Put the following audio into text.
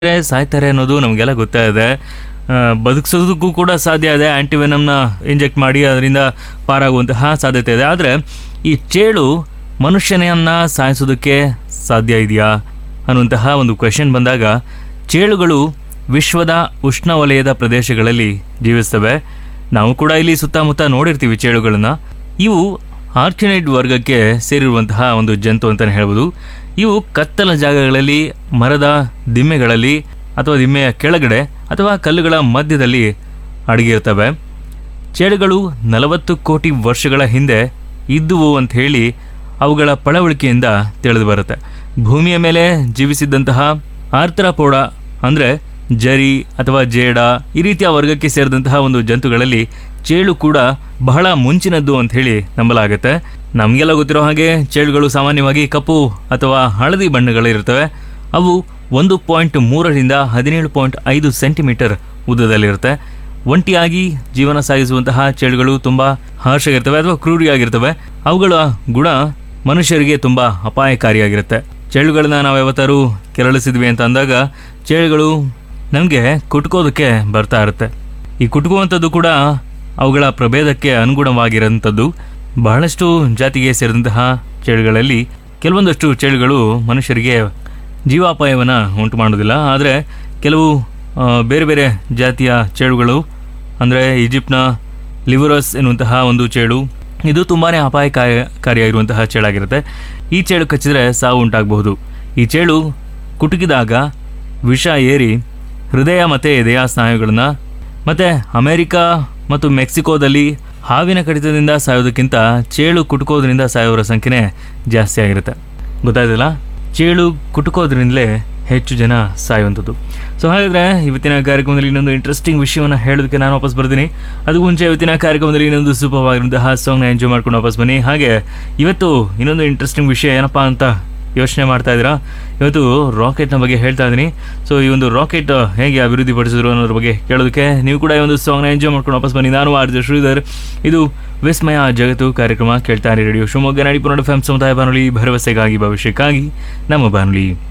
ಸಾಯ್ತಾರೆ ಅನ್ನೋದು ನಮಗೆಲ್ಲ ಗೊತ್ತಾಗಿದೆ ಆ, ಬದುಕಿಸೋದಕ್ಕೂ ಕೂಡ ಸಾಧ್ಯ ಇದೆ ಆ್ಯಂಟಿವೆನಮ್ನ ಇಂಜೆಕ್ಟ್ ಮಾಡಿ ಅದರಿಂದ ಪಾರಾಗುವಂತಹ ಸಾಧ್ಯತೆ ಇದೆ ಆದರೆ ಈ ಚೇಳು ಮನುಷ್ಯನನ್ನ ಸಾಯಿಸೋದಕ್ಕೆ ಸಾಧ್ಯ ಇದೆಯಾ ಅನ್ನುವಂತಹ ಒಂದು ಕ್ವೆಶನ್ ಬಂದಾಗ ಚೇಳುಗಳು ವಿಶ್ವದ ಉಷ್ಣವಲಯದ ಪ್ರದೇಶಗಳಲ್ಲಿ ಜೀವಿಸ್ತವೆ ನಾವು ಕೂಡ ಇಲ್ಲಿ ಸುತ್ತಮುತ್ತ ನೋಡಿರ್ತೀವಿ ಚೇಳುಗಳನ್ನು ಇವು ಆರ್ಕಿನೈಡ್ ವರ್ಗಕ್ಕೆ ಸೇರಿರುವಂತಹ ಒಂದು ಜಂತು ಅಂತಲೇ ಹೇಳ್ಬೋದು ಇವು ಕತ್ತಲ ಜಾಗಗಳಲ್ಲಿ ಮರದ ದಿಮ್ಮೆಗಳಲ್ಲಿ ಅಥವಾ ದಿಮ್ಮೆಯ ಕೆಳಗಡೆ ಅಥವಾ ಕಲ್ಲುಗಳ ಮಧ್ಯದಲ್ಲಿ ಅಡಗಿರ್ತವೆ ಚೇಳುಗಳು ನಲವತ್ತು ಕೋಟಿ ವರ್ಷಗಳ ಹಿಂದೆ ಇದ್ದುವು ಅಂತ ಹೇಳಿ ಅವುಗಳ ಪಳವಳಿಕೆಯಿಂದ ತಿಳಿದು ಬರುತ್ತೆ ಭೂಮಿಯ ಮೇಲೆ ಜೀವಿಸಿದ್ದಂತಹ ಆರ್ಥ್ರಪೋಡ ಅಂದರೆ ಜರಿ ಅಥವಾ ಜೇಡ ಈ ರೀತಿಯ ವರ್ಗಕ್ಕೆ ಸೇರಿದಂತಹ ಒಂದು ಜಂತುಗಳಲ್ಲಿ ಚೇಳು ಕೂಡ ಬಹಳ ಮುಂಚಿನದ್ದು ಅಂತ ಹೇಳಿ ನಂಬಲಾಗುತ್ತೆ ನಮಗೆಲ್ಲ ಗೊತ್ತಿರೋ ಹಾಗೆ ಚೇಳುಗಳು ಸಾಮಾನ್ಯವಾಗಿ ಕಪ್ಪು ಅಥವಾ ಹಳದಿ ಬಣ್ಣಗಳಿರ್ತವೆ ಅವು ಒಂದು ಪಾಯಿಂಟ್ ಮೂರರಿಂದ ಹದಿನೇಳು ಪಾಯಿಂಟ್ ಐದು ಸೆಂಟಿಮೀಟರ್ ಉದ್ದದಲ್ಲಿರುತ್ತೆ ಒಂಟಿಯಾಗಿ ಜೀವನ ಸಾಗಿಸುವಂತಹ ಚೇಳುಗಳು ತುಂಬ ಹರ್ಷಗಿರ್ತವೆ ಅಥವಾ ಕ್ರೂರಿಯಾಗಿರ್ತವೆ ಅವುಗಳ ಗುಣ ಮನುಷ್ಯರಿಗೆ ತುಂಬ ಅಪಾಯಕಾರಿಯಾಗಿರುತ್ತೆ ಚೇಳುಗಳನ್ನ ನಾವು ಯಾವತ್ತಾರು ಕೆರಳಿಸಿದ್ವಿ ಅಂತ ಅಂದಾಗ ಚೇಳುಗಳು ನಮಗೆ ಕುಟ್ಕೋದಕ್ಕೆ ಬರ್ತಾ ಇರುತ್ತೆ ಈ ಕುಟ್ಕುವಂಥದ್ದು ಕೂಡ ಅವುಗಳ ಪ್ರಭೇದಕ್ಕೆ ಅನುಗುಣವಾಗಿರೋಂಥದ್ದು ಬಹಳಷ್ಟು ಜಾತಿಗೆ ಸೇರಿದಂತಹ ಚೇಳುಗಳಲ್ಲಿ ಕೆಲವೊಂದಷ್ಟು ಚೇಳುಗಳು ಮನುಷ್ಯರಿಗೆ ಜೀವಾಪಾಯವನ್ನು ಉಂಟು ಮಾಡೋದಿಲ್ಲ ಆದರೆ ಕೆಲವು ಆ, ಬೇರೆ ಬೇರೆ ಜಾತಿಯ ಚೇಳುಗಳು ಅಂದರೆ ಈಜಿಪ್ಟ್ನ ಲಿವರಸ್ ಎನ್ನುವಂತಹ ಒಂದು ಚೇಳು ಇದು ತುಂಬಾ ಅಪಾಯಕಾರಿಯಾಗಿರುವಂತಹ ಚೇಳಾಗಿರುತ್ತೆ ಈ ಚೇಳು ಕಚ್ಚಿದರೆ ಸಾವು ಉಂಟಾಗಬಹುದು ಈ ಚೇಳು ಕುಟುಕಿದಾಗ ವಿಷ ಏರಿ ಹೃದಯ ಮತ್ತು ಎದೆಯ ಸ್ನಾಯುಗಳನ್ನ ಮತ್ತು ಅಮೆರಿಕ ಮತ್ತು ಮೆಕ್ಸಿಕೋದಲ್ಲಿ ಹಾವಿನ ಕಡಿತದಿಂದ ಸಾಯೋದಕ್ಕಿಂತ ಚೇಳು ಕುಟುಕೋದ್ರಿಂದ ಸಾಯೋರ ಸಂಖ್ಯೆನೇ ಜಾಸ್ತಿ ಆಗಿರುತ್ತೆ ಗೊತ್ತಾಯ್ತಲ್ಲ ಚೇಳು ಕುಟುಕೋದ್ರಿಂದಲೇ ಹೆಚ್ಚು ಜನ ಸಾಯುವಂಥದ್ದು ಸೊ ಹಾಗಾದರೆ ಇವತ್ತಿನ ಕಾರ್ಯಕ್ರಮದಲ್ಲಿ ಇನ್ನೊಂದು ಇಂಟ್ರೆಸ್ಟಿಂಗ್ ವಿಷಯವನ್ನು ಹೇಳೋದಕ್ಕೆ ನಾನು ವಾಪಸ್ ಬರ್ತೀನಿ ಅದಕ್ಕೂ ಮುಂಚೆ ಇವತ್ತಿನ ಕಾರ್ಯಕ್ರಮದಲ್ಲಿ ಇನ್ನೊಂದು ಸೂಪರ್ ಆಗಿರುವಂತಹ ಸಾಂಗ್ನ ಎಂಜಾಯ್ ಮಾಡ್ಕೊಂಡು ವಾಪಸ್ ಬನ್ನಿ ಹಾಗೆ ಇವತ್ತು ಇನ್ನೊಂದು ಇಂಟ್ರೆಸ್ಟಿಂಗ್ ವಿಷಯ ಏನಪ್ಪ ಅಂತ ಯೋಚನೆ ಮಾಡ್ತಾ ಇದ್ದೀರಾ ಇವತ್ತು ರಾಕೆಟ್ನ ಬಗ್ಗೆ ಹೇಳ್ತಾ ಇದ್ದೀನಿ ಸೊ ಈ ಒಂದು ರಾಕೆಟ್ ಹೇಗೆ ಅಭಿವೃದ್ಧಿ ಪಡಿಸಿದ್ರು ಅನ್ನೋದ್ರ ಬಗ್ಗೆ ಕೇಳೋದಕ್ಕೆ ನೀವು ಕೂಡ ಈ ಒಂದು ಸಾಂಗ್ನ ಎಂಜಾಯ್ ಮಾಡ್ಕೊಂಡು ವಾಪಸ್ ಬನ್ನಿ ನಾನು ಆರ್ಜ ಶ್ರೀಧರ್ ಇದು ವಿಸ್ಮಯ ಜಗತ್ತು ಕಾರ್ಯಕ್ರಮ ಕೇಳ್ತಾ ಇರಿ ರೇಡಿಯೋ ಶಿವಮೊಗ್ಗ ನಾಡಿ ಪುನರ್ ಎಫ್ ಸಮುದಾಯ ಬಾನುಲಿ ಭರವಸೆಗಾಗಿ ಭವಿಷ್ಯಕ್ಕಾಗಿ ನಮ್ಮ ಬಾನುಲಿ